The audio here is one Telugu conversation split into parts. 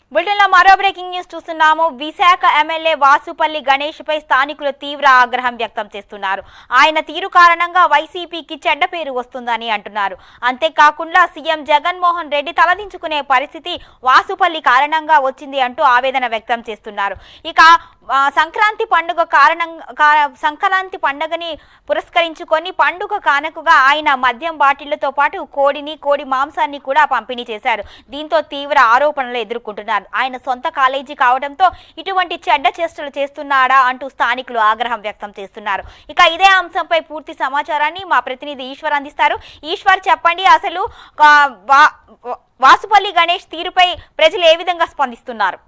బులెటిన్లో మరో బ్రేకింగ్ న్యూస్ చూస్తున్నాము విశాఖ ఎమ్మెల్యే వాసుపల్లి గణేష్ పై స్థానికులు తీవ్ర ఆగ్రహం వ్యక్తం చేస్తున్నారు ఆయన తీరు కారణంగా వైసీపీకి చెడ్డ పేరు వస్తుందని అంటున్నారు అంతేకాకుండా సీఎం జగన్మోహన్ రెడ్డి తలదించుకునే పరిస్థితి వాసుపల్లి కారణంగా వచ్చింది అంటూ ఆవేదన వ్యక్తం చేస్తున్నారు ఇక ఆ, సంక్రాంతి పండుగ కారణంగా కా- సంక్రాంతి పండుగని పురస్కరించుకొని పండుగ కానుకగా ఆయన మద్యం బాటిళ్లతో పాటు కోడిని కోడి మాంసాన్ని కూడా పంపిణీ చేశారు దీంతో తీవ్ర ఆరోపణలు ఎదుర్కొంటున్నారు ఆయన సొంత కాలేజీ కావడంతో ఇటువంటి చెడ్డ చేష్టలు చేస్తున్నాడా అంటూ స్థానికులు ఆగ్రహం వ్యక్తం చేస్తున్నారు ఇక ఇదే అంశంపై పూర్తి సమాచారాన్ని మా ప్రతినిధి ఈశ్వర్ అందిస్తారు ఈశ్వర్ చెప్పండి అసలు ఆ, వా- వాసుపల్లి గణేష్ తీరుపై ప్రజలు ఏ విధంగా స్పందిస్తున్నారు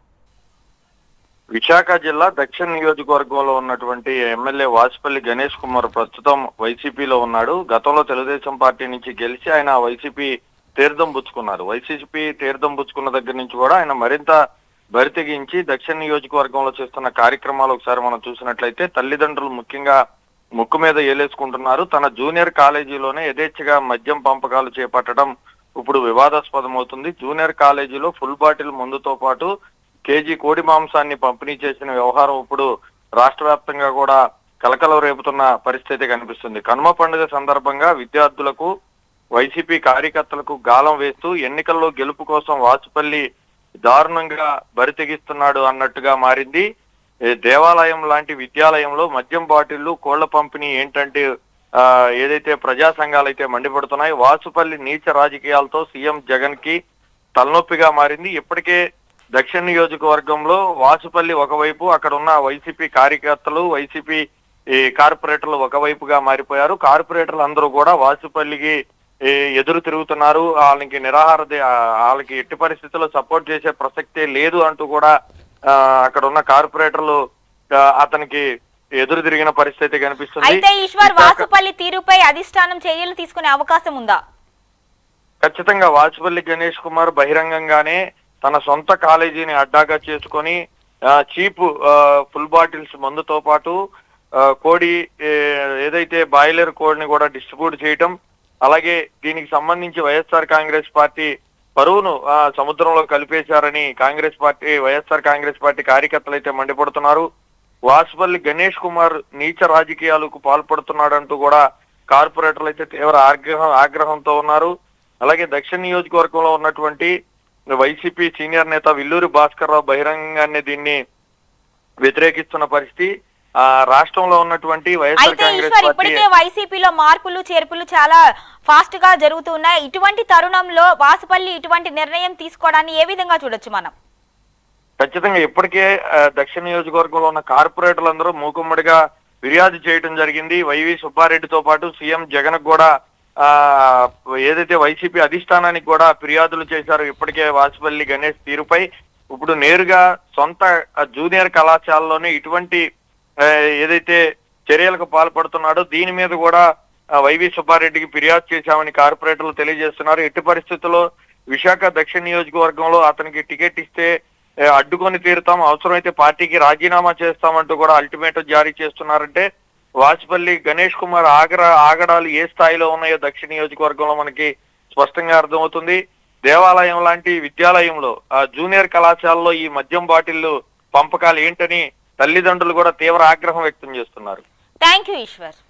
విశాఖ జిల్లా దక్షిణ నియోజకవర్గంలో ఉన్నటువంటి ఎమ్మెల్యే వాజ్పల్లి గణేష్ కుమార్ ప్రస్తుతం వైసీపీలో ఉన్నాడు గతంలో తెలుగుదేశం పార్టీ నుంచి గెలిచి ఆయన వైసీపీ తీర్థం పుచ్చుకున్నారు వైసీపీ తీర్థం పుచ్చుకున్న దగ్గర నుంచి కూడా ఆయన మరింత బరితెగించి దక్షిణ నియోజకవర్గంలో చేస్తున్న కార్యక్రమాలు ఒకసారి మనం చూసినట్లయితే తల్లిదండ్రులు ముఖ్యంగా ముక్కు మీద ఏలేసుకుంటున్నారు తన జూనియర్ కాలేజీలోనే యథేచ్ఛగా మద్యం పంపకాలు చేపట్టడం ఇప్పుడు వివాదాస్పదం అవుతుంది జూనియర్ కాలేజీలో ఫుల్ బాటిల్ మందుతో పాటు కేజీ కోడి మాంసాన్ని పంపిణీ చేసిన వ్యవహారం ఇప్పుడు రాష్ట్ర వ్యాప్తంగా కూడా కలకలం రేపుతున్న పరిస్థితి కనిపిస్తుంది కనుమ పండుగ సందర్భంగా విద్యార్థులకు వైసీపీ కార్యకర్తలకు గాలం వేస్తూ ఎన్నికల్లో గెలుపు కోసం వాచుపల్లి దారుణంగా బరితెగిస్తున్నాడు అన్నట్టుగా మారింది ఏ దేవాలయం లాంటి విద్యాలయంలో మద్యం బాటిళ్లు కోళ్ల పంపిణీ ఏంటంటే ఆ, ఏదైతే ప్రజా సంఘాలు అయితే మండిపడుతున్నాయి వాసుపల్లి నీచ రాజకీయాలతో సీఎం జగన్ కి తలనొప్పిగా మారింది ఇప్పటికే దక్షిణ నియోజకవర్గంలో వాసుపల్లి ఒకవైపు అక్కడ ఉన్న వైసీపీ కార్యకర్తలు వైసీపీ ఈ కార్పొరేటర్లు ఒకవైపుగా మారిపోయారు కార్పొరేటర్లు అందరూ కూడా వాసుపల్లికి ఈ, ఎదురు తిరుగుతున్నారు వాళ్ళకి నిరాహార ది- ఆ, వాళ్ళకి ఎట్టి పరిస్థితుల్లో సపోర్ట్ చేసే ప్రసక్తే లేదు అంటూ కూడా ఆ, అక్కడ ఉన్న కార్పొరేటర్లు ఆ, అతనికి ఎదురు తిరిగిన పరిస్థితి కనిపిస్తుంది అయితే ఈశ్వర్ విశాఖ- వాసుపల్లి తీరుపై అధిష్టానం చర్యలు తీసుకునే అవకాశం ఉందా ఖచ్చితంగా వాజ్పల్లి గణేష్ కుమార్ బహిరంగంగానే తన సొంత కాలేజీని అడ్డాగా చేసుకొని ఆ, చీప్ ఆ, ఫుల్ బాటిల్స్ మందుతో పాటు ఆ, కోడి ఏ, ఏదైతే బాయిలర్ కోడిని కూడా డిస్ట్రిబ్యూట్ చేయటం అలాగే దీనికి సంబంధించి వైఎస్ఆర్ కాంగ్రెస్ పార్టీ పరువును ఆ, సముద్రంలో కలిపేశారని కాంగ్రెస్ పార్టీ వైఎస్ఆర్ కాంగ్రెస్ పార్టీ కార్యకర్తలు అయితే మండిపడుతున్నారు వాసుపల్లి గణేష్ కుమార్ నీచ రాజకీయాలకు పాల్పడుతున్నాడంటూ కూడా కార్పొరేటర్లు అయితే తీవ్ర ఆగ్రహం ఆగ్రహంతో ఉన్నారు అలాగే దక్షిణ నియోజకవర్గంలో ఉన్నటువంటి వైసీపీ సీనియర్ నేత విల్లూరి భాస్కర్ రావు బహిరంగాన్ని దీన్ని వ్యతిరేకిస్తున్న పరిస్థితి ఆ రాష్ట్రంలో ఉన్నటువంటి వైఎస్ఆర్ అయితే కాంగ్రెస్ ఈశ్వర్ పార్టీ ఇప్పటికే వైసీపీలో మార్పులు చేర్పులు చాలా ఫాస్ట్ గా జరుగుతున్నాయి ఇటువంటి తరుణంలో వాసుపల్లి ఇటువంటి నిర్ణయం తీసుకోవడాన్ని ఏ విధంగా చూడొచ్చు మనం ఖచ్చితంగా ఇప్పటికే ఆ, దక్షిణ నియోజకవర్గంలో ఉన్న కార్పొరేటర్లు అందరూ మూకుమ్మడిగా ఫిర్యాదు చేయడం జరిగింది వైవి సుబ్బారెడ్డితో పాటు సీఎం జగన్ కూడా ఆ ఏదైతే వైసీపీ అధిష్టానానికి కూడా ఫిర్యాదులు చేశారు ఇప్పటికే వాసుపల్లి గణేష్ తీరుపై ఇప్పుడు నేరుగా సొంత ఆ, జూనియర్ కళాశాలలోనే ఇటువంటి ఆ, ఏదైతే చర్యలకు పాల్పడుతున్నాడో దీని మీద కూడా ఆ, వైవి సుబ్బారెడ్డికి ఫిర్యాదు చేశామని కార్పొరేటర్లు తెలియజేస్తున్నారు ఎట్టి పరిస్థితుల్లో విశాఖ దక్షిణ నియోజకవర్గంలో అతనికి టికెట్ ఇస్తే ఏ, అడ్డుకొని తీరుతాం అవసరమైతే పార్టీకి రాజీనామా చేస్తామంటూ కూడా అల్టిమేటం జారీ చేస్తున్నారంటే వాజ్పల్లి గణేష్ కుమార్ ఆగర ఆగడాలు ఏ స్థాయిలో ఉన్నాయో దక్షిణ నియోజకవర్గంలో మనకి స్పష్టంగా అర్థమవుతుంది దేవాలయం లాంటి విద్యాలయంలో ఆ జూనియర్ కళాశాలలో ఈ మద్యం బాటిళ్లు పంపకాలు ఏంటని తల్లిదండ్రులు కూడా తీవ్ర ఆగ్రహం వ్యక్తం చేస్తున్నారు థ్యాంక్ యూ ఈశ్వర్